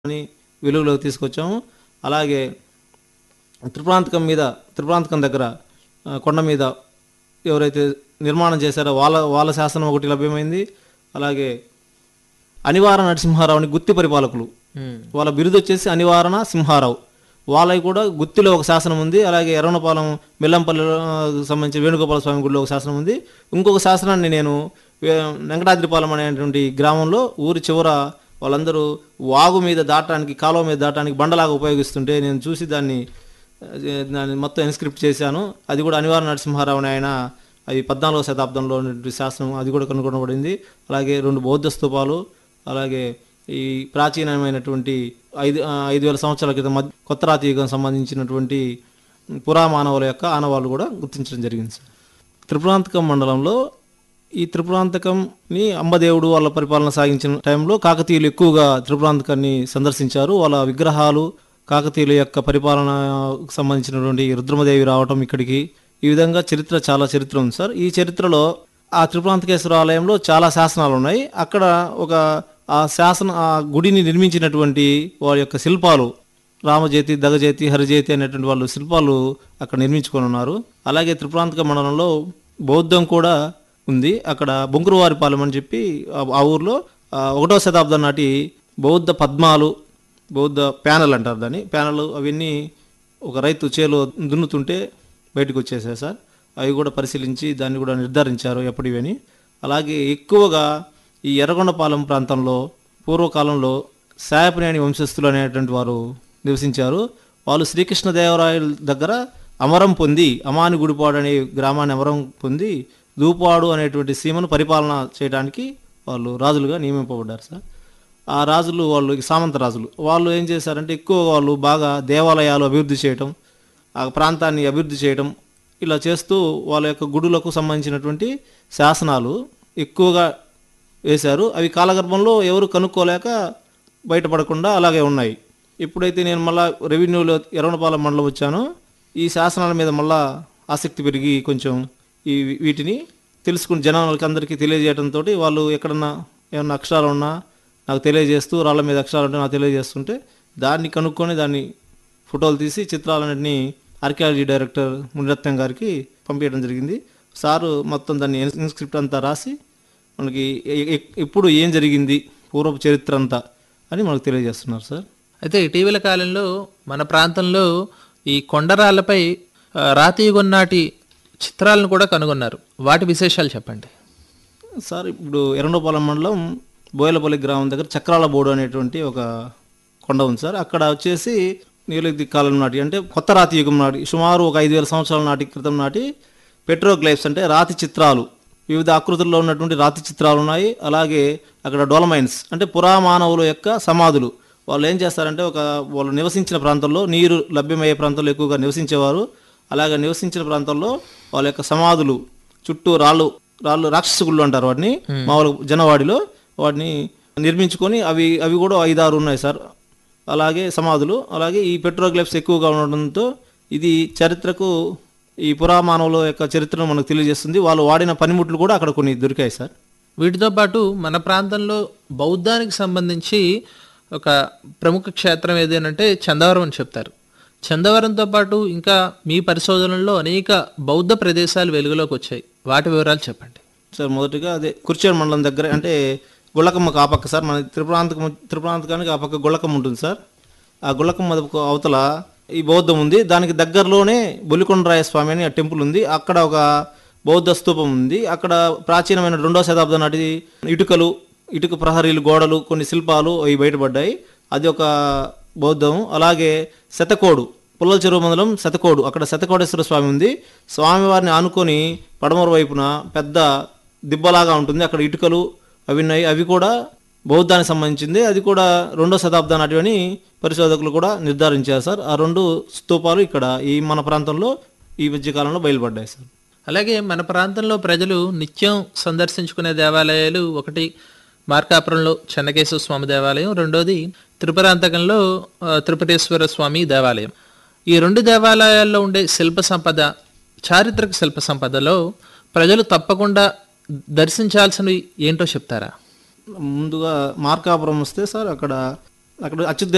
అని వెలుగులోకి తీసుకొచ్చాము అలాగే త్రిప్రాంతకం మీద త్రిప్రాంతకం దగ్గర ఆ, కొండ మీద ఎవరైతే నిర్మాణం చేశారో వాళ్ళ వాళ్ళ శాసనం ఒకటి లభ్యమైంది అలాగే అనివార నరసింహారావుని గుత్తి పరిపాలకులు వాళ్ళ బిరుదు వచ్చేసి అనివారణ సింహారావు వాళ్ళకి కూడా గుత్తిలో ఒక శాసనం ఉంది అలాగే ఎర్రనపాలెం బెల్లంపల్లిలో ఆ, సంబంధించిన వేణుగోపాల స్వామి గుడిలో ఒక శాసనం ఉంది ఇంకొక శాసనాన్ని నేను వే- వెంకటాద్రిపాలెం అనేటువంటి గ్రామంలో ఊరి చివర వాళ్ళందరూ వాగు మీద దాటడానికి కాలువ మీద దాటడానికి బండలాగా ఉపయోగిస్తుంటే నేను చూసి దాన్ని అది దాన్ని మొత్తం ఇన్స్క్రిప్ట్ చేశాను అది కూడా అనివార్య నరసింహారావు అని ఆయన అది పద్నాలుగో శతాబ్దంలో ఉన్నటువంటి శాసనం అది కూడా కనుగొనబడింది అలాగే రెండు బౌద్ధ స్తూపాలు అలాగే ఈ ప్రాచీనమైనటువంటి ఐదు ఆ, ఐదు వేల సంవత్సరాల క్రితం మధ్య కొత్త రాతి యుగం సంబంధించినటువంటి పురామానవుల యొక్క ఆనవాళ్ళు కూడా గుర్తించడం జరిగింది సార్ త్రిపురాంతకం మండలంలో ఈ త్రిపురాంతకంని అంబదేవుడు వాళ్ళ పరిపాలన సాగించిన టైంలో కాకతీయులు ఎక్కువగా త్రిపురాంతకాన్ని సందర్శించారు వాళ్ళ విగ్రహాలు కాకతీయుల యొక్క పరిపాలనకు సంబంధించినటువంటి రుద్రమదేవి రావటం ఇక్కడికి ఈ విధంగా చరిత్ర చాలా చరిత్ర ఉంది సార్ ఈ చరిత్రలో ఆ త్రిపురాంతకేశ్వర ఆలయంలో చాలా శాసనాలు ఉన్నాయి అక్కడ ఒక ఆ శాసన ఆ గుడిని నిర్మించినటువంటి వారి యొక్క శిల్పాలు రామజేతి దగజేతి హరిజేతి అనేటువంటి వాళ్ళు శిల్పాలు అక్కడ నిర్మించుకొని ఉన్నారు అలాగే త్రిపురాంతక మండలంలో బౌద్ధం కూడా ఉంది అక్కడ బొంకురువారిపాలెం అని చెప్పి ఆ- ఆ ఊర్లో ఆ, ఒకటో శతాబ్దం నాటి బౌద్ధ పద్మాలు బౌద్ధ ప్యానల్ అంటారు దాన్ని ప్యానల్ అవన్నీ ఒక రైతు చేలో దున్నుతుంటే బయటకు వచ్చేసాయి సార్ అవి కూడా పరిశీలించి దాన్ని కూడా నిర్ధారించారు ఎప్పటివని అలాగే ఎక్కువగా ఈ ఎర్రగొండపాలెం ప్రాంతంలో పూర్వకాలంలో శాయపనేని వంశస్థులు అనేటువంటి వారు నివసించారు వాళ్ళు శ్రీకృష్ణదేవరాయల దగ్గర అమరం పొంది అమాని గుడిపాడు అనే గ్రామాన్ని అమరం పొంది దూపాడు అనేటువంటి సీమను పరిపాలన చేయడానికి వాళ్ళు రాజులుగా నియమింపబడ్డారు సార్ ఆ రాజులు వాళ్ళు సామంత రాజులు వాళ్ళు ఏం చేశారంటే ఎక్కువగా వాళ్ళు బాగా దేవాలయాలు అభివృద్ధి చేయటం ఆ ప్రాంతాన్ని అభివృద్ధి చేయటం ఇలా చేస్తూ వాళ్ళ యొక్క గుడులకు సంబంధించినటువంటి శాసనాలు ఎక్కువగా వేశారు అవి కాలగర్భంలో ఎవరు కనుక్కోలేక బయటపడకుండా అలాగే ఉన్నాయి ఎప్పుడైతే నేను మళ్ళా రెవెన్యూలో ఎర్రనపాలెం మండలం వచ్చానో ఈ శాసనాల మీద మళ్ళా ఆసక్తి పెరిగి కొంచెం ఈ వీటిని తెలుసుకుని జనాలకి అందరికీ తెలియజేయడంతో వాళ్ళు ఎక్కడన్నా ఏమన్నా అక్షరాలు ఉన్నా నాకు తెలియజేస్తూ రాళ్ళ మీద అక్షరాలు ఉంటే నాకు తెలియజేస్తుంటే దాన్ని కనుక్కొని దాన్ని ఫోటోలు తీసి చిత్రాలన్నింటినీ ఆర్కియాలజీ డైరెక్టర్ మునిరత్నం గారికి పంపించడం జరిగింది సారు మొత్తం దాన్ని ఇన్స్క్రిప్ట్ అంతా రాసి మనకి ఎ- ఎ- ఎప్పుడు ఏం జరిగింది పూర్వపు చరిత్ర అంతా అని మనకు తెలియజేస్తున్నారు సార్ అయితే ఇటీవల కాలంలో మన ప్రాంతంలో ఈ కొండరాళ్ళపై ఆ, రాతి యుగం నాటి చిత్రాలను కూడా కనుగొన్నారు వాటి విశేషాలు చెప్పండి సార్ ఇప్పుడు ఎర్రండోపాలెం మండలం బోయలపల్లి గ్రామం దగ్గర చక్రాల బోడు అనేటువంటి ఒక కొండ ఉంది సార్ అక్కడ వచ్చేసి నీలగిరి కాలం నాటి అంటే కొత్త రాతి యుగం నాటి సుమారు ఒక ఐదు వేల సంవత్సరాల నాటి క్రితం నాటి పెట్రోగ్లైఫ్స్ అంటే రాతి చిత్రాలు వివిధ ఆకృతుల్లో ఉన్నటువంటి రాతి చిత్రాలు ఉన్నాయి అలాగే అక్కడ డోలమైన్స్ అంటే పురామానవుల యొక్క సమాధులు వాళ్ళు ఏం చేస్తారంటే ఒక వాళ్ళు నివసించిన ప్రాంతంలో నీరు లభ్యమయ్యే ప్రాంతంలో ఎక్కువగా నివసించేవారు అలాగే నివసించిన ప్రాంతంలో వాళ్ళ యొక్క సమాధులు చుట్టూ రాళ్ళు రాళ్ళు రాక్షస గుళ్ళు అంటారు వాటిని మామూలు జనవాడిలో వాటిని నిర్మించుకొని అవి అవి కూడా ఐదారు ఉన్నాయి సార్ అలాగే సమాధులు అలాగే ఈ పెట్రోగ్లైఫ్స్ ఎక్కువగా ఉండడంతో ఇది చరిత్రకు ఈ పురామానవుల యొక్క చరిత్రను మనకు తెలియజేస్తుంది వాళ్ళు వాడిన పనిముట్లు కూడా అక్కడ కొన్ని దొరికాయి సార్ వీటితో పాటు మన ప్రాంతంలో బౌద్ధానికి సంబంధించి ఒక ప్రముఖ క్షేత్రం ఏదేనంటే చందవరం అని చెప్తారు చందవరంతో పాటు ఇంకా మీ పరిశోధనల్లో అనేక బౌద్ధ ప్రదేశాలు వెలుగులోకి వచ్చాయి వాటి వివరాలు చెప్పండి సార్ మొదటిగా అదే కుర్చేడు మండలం దగ్గర అంటే గుళ్ళకమ్మకు ఆ పక్క సార్ మన త్రిపురాంతకం త్రిపురాంతకానికి ఆ పక్క గుళ్ళకమ్మ ఉంటుంది సార్ ఆ గుళ్ళకమ్మ అవతల ఈ బౌద్ధం ఉంది దానికి దగ్గరలోనే బొలికొండరాయ స్వామి అని ఆ టెంపుల్ ఉంది అక్కడ ఒక బౌద్ధ స్తూపం ఉంది అక్కడ ప్రాచీనమైన రెండో శతాబ్దం నాటి ఇటుకలు ఇటుక ప్రహరీలు గోడలు కొన్ని శిల్పాలు అవి బయటపడ్డాయి అది ఒక బౌద్ధం అలాగే శతకోడు పుల్లల చెరువు మండలం శతకోడు అక్కడ శతకోడేశ్వర స్వామి ఉంది స్వామివారిని ఆనుకొని పడమర వైపున పెద్ద దిబ్బలాగా ఉంటుంది అక్కడ ఇటుకలు అవి ఉన్నాయి అవి కూడా బౌద్ధానికి సంబంధించింది అది కూడా రెండో శతాబ్దం నాటివని పరిశోధకులు కూడా నిర్ధారించారు సార్ ఆ రెండు స్తూపాలు ఇక్కడ ఈ మన ప్రాంతంలో ఈ మధ్యకాలంలో బయలుపడ్డాయి సార్ అలాగే మన ప్రాంతంలో ప్రజలు నిత్యం సందర్శించుకునే దేవాలయాలు ఒకటి మార్కాపురంలో చెన్నకేశ్వర స్వామి దేవాలయం రెండోది త్రిపురాంతకంలో ఆ, త్రిపురేశ్వర స్వామి దేవాలయం ఈ రెండు దేవాలయాల్లో ఉండే శిల్ప సంపద చారిత్రక శిల్ప సంపదలో ప్రజలు తప్పకుండా దర్శించాల్సినవి ఏంటో చెప్తారా ముందుగా మార్కాపురం వస్తే సార్ అక్కడ అక్కడ అచ్యుత్